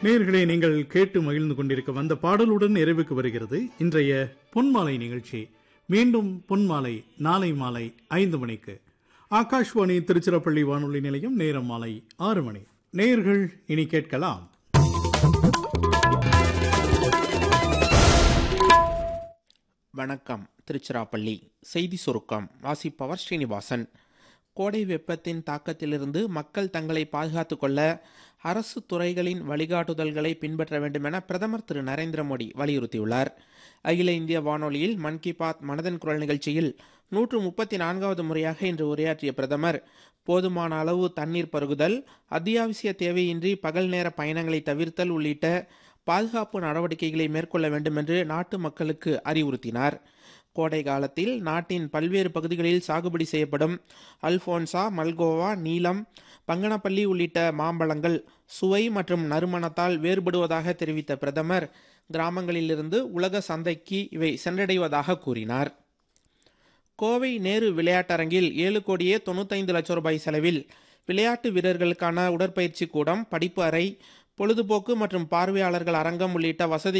நேயர்களே நீங்கள் கேட்டு மகிழ்ந்து கொண்டிருக்க வந்த பாடலுடன் நிறைவுக்கு வருகிறது இன்றைய பொன்மாலை நிகழ்ச்சி மீண்டும் பொன்மாலை நாளை மாலை ஐந்து மணிக்கு ஆகாஷ்வாணி திருச்சிராப்பள்ளி வானொலி நிலையம் நேரம் மாலை ஆறு மணி நேயர்கள் இனி கேட்கலாம் வணக்கம் திருச்சிராப்பள்ளி செய்தி சுருக்கம் வாசிப்பவர் ஸ்ரீனிவாசன் கோடை வெப்பத்தின் தாக்கத்திலிருந்து மக்கள் தங்களை பாதுகாத்துக் கொள்ள அரசு துறைகளின் வழிகாட்டுதல்களை பின்பற்ற வேண்டும் என பிரதமர் திரு நரேந்திர மோடி வலியுறுத்தியுள்ளார் அகில இந்திய வானொலியில் மன் கி பாத் மனதின் குரல் நிகழ்ச்சியில் நூற்று முப்பத்தி நான்காவது முறையாக இன்று உரையாற்றிய பிரதமர் போதுமான அளவு தண்ணீர் பருகுதல் அத்தியாவசிய தேவையின்றி பகல் நேர பயணங்களை தவிர்த்தல் உள்ளிட்ட பாதுகாப்பு நடவடிக்கைகளை மேற்கொள்ள வேண்டும் என்று நாட்டு மக்களுக்கு அறிவுறுத்தினார் கோடை காலத்தில் நாட்டின் பல்வேறு பகுதிகளில் சாகுபடி செய்யப்படும் அல்போன்சா மல்கோவா நீலம் பங்கனப்பள்ளி உள்ளிட்ட மாம்பழங்கள் சுவை மற்றும் நறுமணத்தால் வேறுபடுவதாக தெரிவித்த பிரதமர் கிராமங்களிலிருந்து உலக சந்தைக்கு இவை சென்றடைவதாக கூறினார் கோவை நேரு விளையாட்டரங்கில் ஏழு கோடியே தொண்ணூத்தைந்து லட்சம் ரூபாய் செலவில் விளையாட்டு வீரர்களுக்கான உடற்பயிற்சி கூடம் படிப்பு அறை பொழுதுபோக்கு மற்றும் பார்வையாளர்கள் அரங்கம் உள்ளிட்ட வசதி